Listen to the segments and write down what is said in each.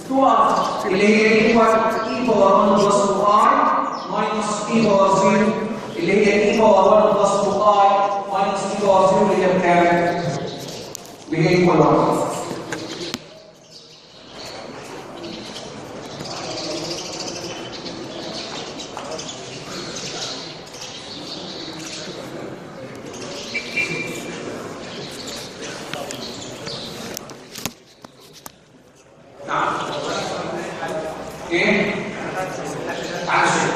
2 اللي هي ايكوال اي باور 1 بلس 2 اي ماينس اي باور 0 اللي هي اي باور 1 بلس 2 اي ماينس اي باور 0 اللي هي بكام؟ اللي هي ايكوال 1 نعم ايه عشان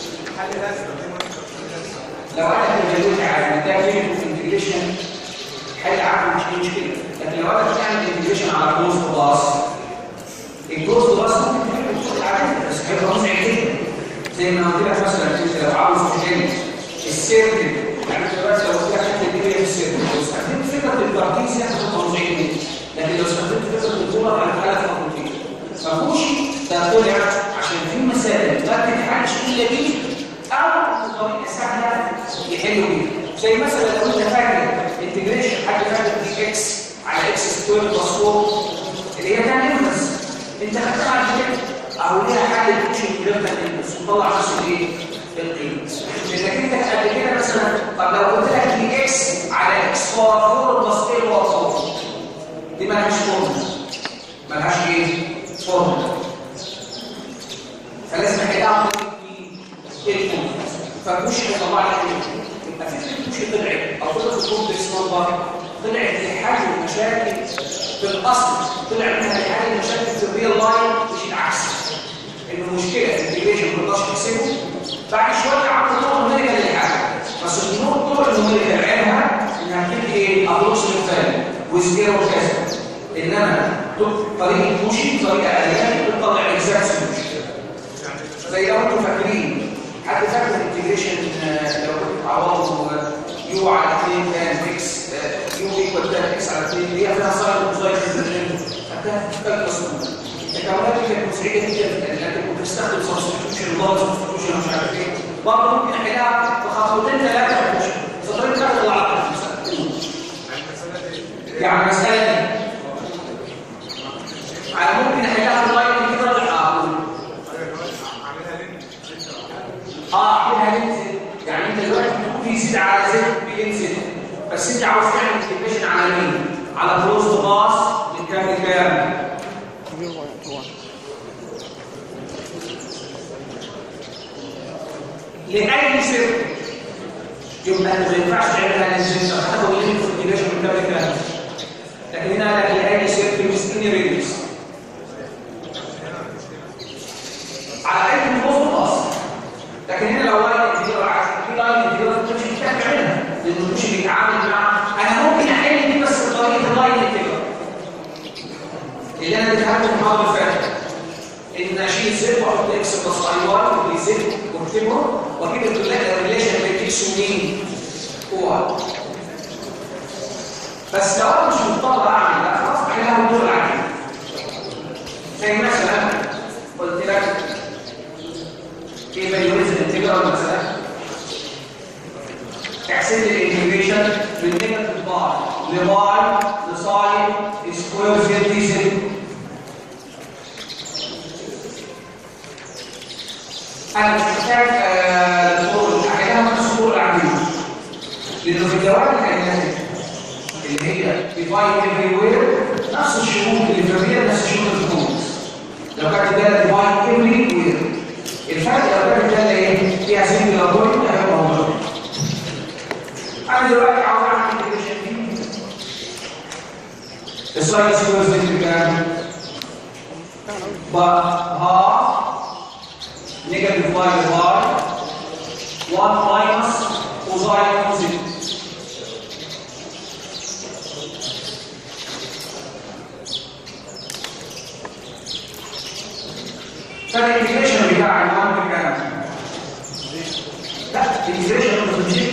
لو انا تجاوزت على نتائج الانتجريشن حل عقل مش مشكله لكن لو انا بتعمل انتجريشن على كلوز باص الكلوز باص ممكن تعمل كل حاجه بس هيبقى مزعج جدا زي ما قلت لك مثلا انت لو عاوز تحل السيركل يعني دلوقتي لو قلت لك انت تجيب ايه السيركل لو استخدمت فكره البارتيزيا هتبقى مزعج جدا لكن لو استخدمت فكره الكوره هتبقى خطوتين مفهوش ده طلع عشان في مسائل ما بتتحلش الا بيه او بطريقه سهله يحلوا بيها زي مثلا لو انت فاكر انتجريشن حد فاكر دي اكس على اكس سكوير بلس 4 اللي هي ده نفس انت خدتها على كده او ليها حل تمشي غير تنفس وتطلع نفس الايه؟ القيمه لانك انت قبل كده مثلا طب لو قلت لك دي اكس على اكس باور 4 بلس 8 باور 4 دي مالهاش فورمولا مالهاش ايه؟ فورمولا فلازم احلها عن طريق الفورمولا فمش هيطلع لك ايه؟ يبقى فكره مش طلعت او طلعت الكومبلكس نمبر طلعت لحل المشاكل في الاصل طلع منها لحل المشاكل في الريال لاين مش العكس ان المشكله في الانتجريشن ما نقدرش نحسبه بعد شويه عملوا طرق نوميريكال للحل بس الطرق النوميريكال عيبها انها بتدي ايه؟ ابروكسيمت فاليو ويز ايرور كذا انما طريقه بوشي طريقه اليه بتطلع اكزاكت سوليوشن زي لو انتم فاكرين حد فاكر الانتجريشن لو كنت عوض يو على 2 كان اكس يو ايكوال تان اكس على 2 اللي هي فيها ساين وكوزاين خدتها في كالكوس التكاملات دي كانت مزعجه جدا لكن كنت بستخدم سبستيوشن ضغط سبستيوشن مش عارف ايه برضه ممكن احلها في خطوتين ثلاثه مش سطرين ثلاثه على يعني مساله دي على ممكن احلها في اللاين كده ولا اقول اه اعملها لينزل يعني انت دلوقتي بتقول في زد على زد بينزل بس انت عاوز تعمل انتجريشن على مين على كلوز باص للكام كام لاي سيركل يبقى انت ما ينفعش تعملها للزد هتاخد ليميت في الانتجريشن من كام لكام لكن هنا لاي سيركل مش اني ريديوس على اي كلوز باص لكن هنا لو لاين انتجرال عايز في لاين انتجرال انت مش محتاج تعملها لانه مش بيتعامل مع انا ممكن احل دي بس بطريقه اللاين انتجرال اللي انا اتفهمته في المره اللي فاتت ان اشيل زد واحط اكس بلس اي 1 ودي زد واكتبهم واجيب الريليشن بين اكس ومين هو بس لو انا مش مضطر اعمل ده خلاص احلها بالدور العادي زي مثلا قلت لك ايه فاليوز الانتجرال مثلا تحسب لي الانتجريشن من نيجاتيف باي لباي لساين سكوير زد دي زد انا مش محتاج الطرق احيانا نفس الطرق العاديه لانه في الجواب الكائنات اللي هي ديفاين افري وير نفس الشروط اللي في الريال نفس الشروط اللي في الكومبلكس لو كانت ده ديفاين افري وير الفرق لو كانت ده ايه فيها سنجل بوينت هيبقى موجود انا دلوقتي عاوز اعمل انتجريشن دي الساين سكوير زد بكام؟ بهاف نيجاتيف باي باي 1 ماينس كوزاين زد فالانتجريشن بتاع الوان بكام؟ لا الانتجريشن مش بزد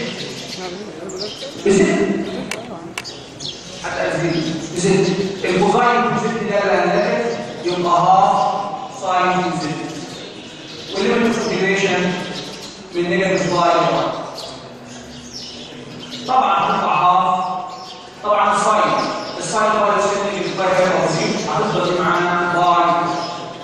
بزد حتى ازيد بزد الكوزاين بزد ده لا نيجاتيف يبقى هاف ساين زد والليمت اوف انتجريشن من نيجاتيف باي 1 طبعا هتطلع هاف طبعا الساين الساين هو اللي يسمى نيجاتيف باي هيبقى زيرو هتفضل دي معانا باي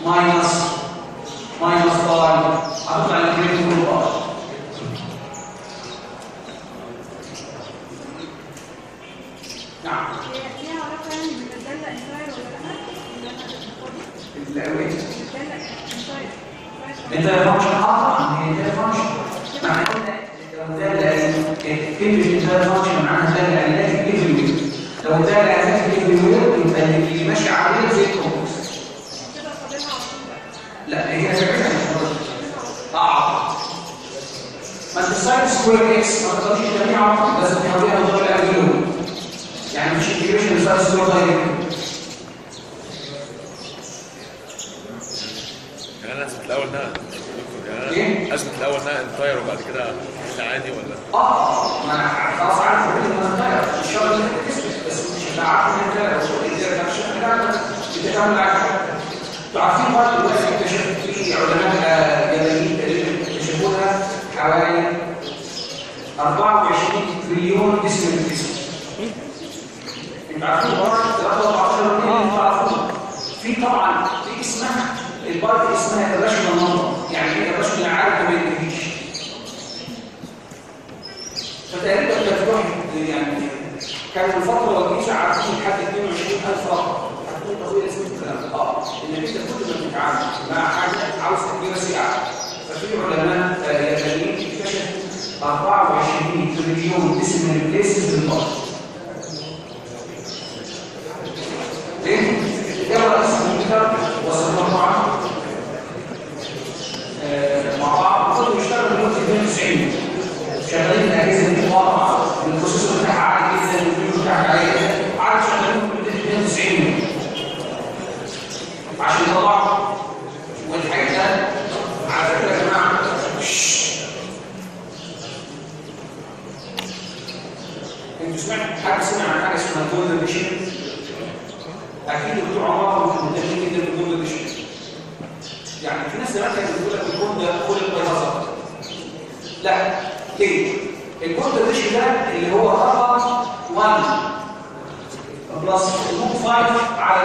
الاوقات انت فانكشن طبعا هي ده فانكشن معنى لو ده كلمه ده فانكشن معناها ده العلاج ايفري لو ده العلاج ايفري يبقى اللي ماشي عليه زي الكومبوكس لا هي فكرتها مش اه ما انت ساين سكوير اكس ما تقدرش تجميعها لازم تحوليها لضرب الاميلو يعني مش انتجريشن ساين سكوير دايركت يعني انا اثبت الاول انها يعني إيه؟ انا اثبت الاول انها انتاير وبعد كده حل عادي ولا اه ما انا خلاص عارف ان انا صغير مش شرط انك تثبت بس مش هتبقى عارف ان انت لو قلت لك مش هتعمل بتتعامل معاك انتوا عارفين برضه دلوقتي اكتشفت في علماء آه، يابانيين تقريبا اكتشفوها حوالي 24 تريليون جسم من الجسم انتوا عارفين برضه 14 مليون انتوا عارفين في طبعا في اسمها البارت اسمها الراشونال نمبر يعني ايه الراشونال عارف ما ينتهيش فتقريبا تفتح يعني كان الفترة والجيزة عارفين لحد 22000 رقم هتكون طويلة اسمه الكلام اه انك انت كل ما بتتعامل مع حاجة عاوز تكبيرة سيئة ففي علماء آه، يابانيين اكتشفوا 24 تريليون اسم من البليسز بالبطن ليه؟ يلا اسم الكتاب وصلنا معاه آه، مع بعض كله يشتغل لمدة 92 شغالين الاجهزه دي واضحه البروسيسور بتاعها عالي جدا والفيديو بتاعها عالي جدا قعدوا شغالين لمده 92 عشان يطلعوا والحاجات ده على فكره يا جماعه شش. انتوا سمعتوا حد سمع عن حاجه اسمها جولدن ميشن؟ اكيد الدكتور عمر مش مهتمين جدا بالجولدن ميشن يعني في ناس زمان كانت بتقول لك الكون ده خلق بيهزر لا ليه؟ الكود الريش ده اللي هو رقم 1 بلس الروت 5 على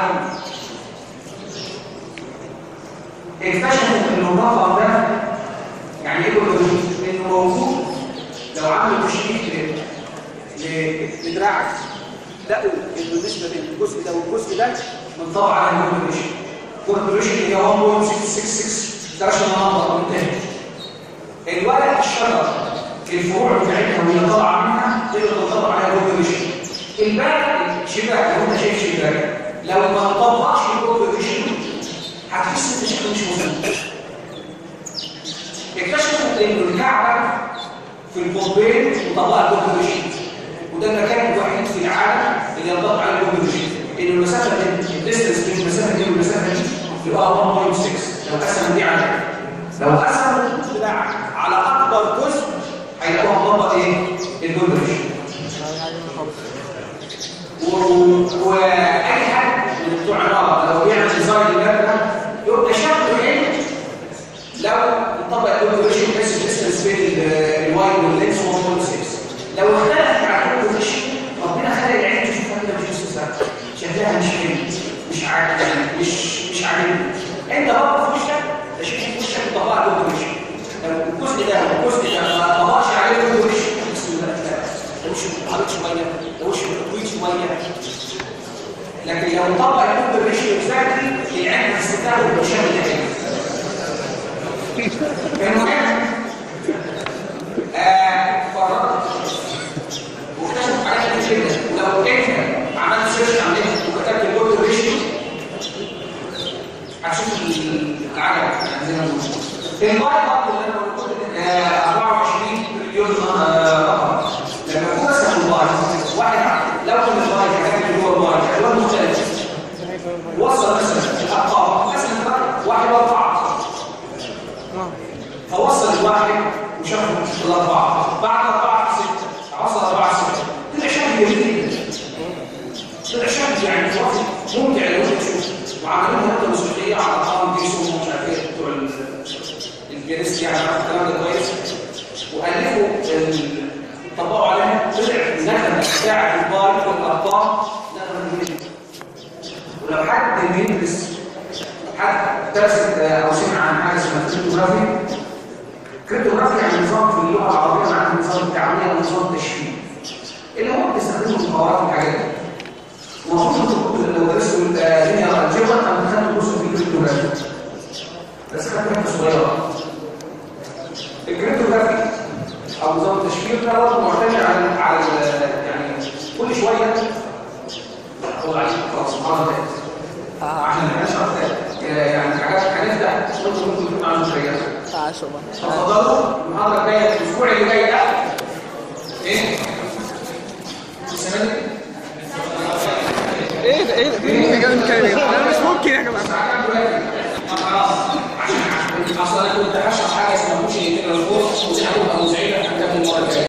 2 اكتشفوا ان الرقم ده يعني ايه كله انه موجود لو عملوا تشكيك لدراعك لقوا ان بالنسبه بين الجزء ده والجزء ده منطبق على الكوربريشن الكوربريشن اللي هي 1.666 ده عشان نمبر منتهي الورق الشجر الفروع بتاعتها وهي طالعه منها تقدر تطبق عليها الكوربريشن الباقي شباك لو انت شايف شباك لو ما طبقش الكوربريشن هتحس ان شكله مش مظبوط اكتشفوا ان الكعبه في القطبين مطبقه الكوربريشن وده المكان الوحيد في العالم اللي ينطبق عليه الكوربريشن ان المسافه دي الديستنس بين المسافه دي والمسافه دي يبقى 1.6 لو قسم دي على لو قسم البتاع على اكبر جزء هيلاقوها مطبق ايه؟ الكوربريشن واي حد من بتوع النار لو بيعمل ديزاين للباب ده يبقى شكله ايه لو طبق الكوربريشن بحيث الديستنس بين الواي واللينس 1.6 لو اختلف مع الكوربريشن ربنا خلق العين تشوف انت مش مستمتع شكلها مش حلو مش عاجب يعني مش مش عاجبني انت برضه في وشك تشوف في وشك طبق الكوربريشن لو الجزء ده والجزء ده ما طبقش عليه الكوربريشن بسم الله ده وش متعرض شويه ده وش متطويل شويه لكن لو طبق الكوربريشن اكزاكتلي العين هتستخدمه بالشكل ده المهم آه فرق واكتشف حاجات كتير جدا ولو انت عملت سيرش على النت وكتبت الجولد ريشيو هتشوف العجب يعني زي ما بنقول الباي برضه اللي انا بقول آه 24 مليون آه، رقم لما يكون مثلا الباي واحد لو كان الباي كتبت اللي هو الباي الوان مختلف وصل مثلا الارقام مثلا واحد واربعه فوصل الواحد وشاف الأربعة بعد أربعة ستة وصل أربعة ستة طلع شكل جميل جدا طلع شكل يعني في وقت ممتع لو أنت تشوف وعملوا حتى موسيقية على أرقام دي سوم ومش عارف إيه بتوع ال- البيانيست يعني عارف الكلام ده كويس وألفوا ال- طبقوا عليها طلع النغمة بتاعة البايت والأرقام نغمة جميلة ولو حد بيدرس حد درس او سمع عن حاجه اسمها كريبتوغرافي كريبتوغرافي يعني نظام في اللغه العربيه معناه نظام تعمير او نظام تشفير اللي هو بتستخدمه في المهارات والحاجات دي المفروض انتوا لو درستوا لينير الجبر او خدتوا جزء في الكريبتوغرافي كريبتوغرافي بس خدت حته صغيره الكريبتوغرافي او نظام التشفير ده برضه معتمد على على ال- يعني كل شويه هو عليك خلاص المحاضره انتهت عشان ما نبقاش وقت يعني حاجات هنفتح قلت ممكن تكون عنده شيئا عشرة اتفضلوا المحاضره الجايه الاسبوع اللي جاي ده ايه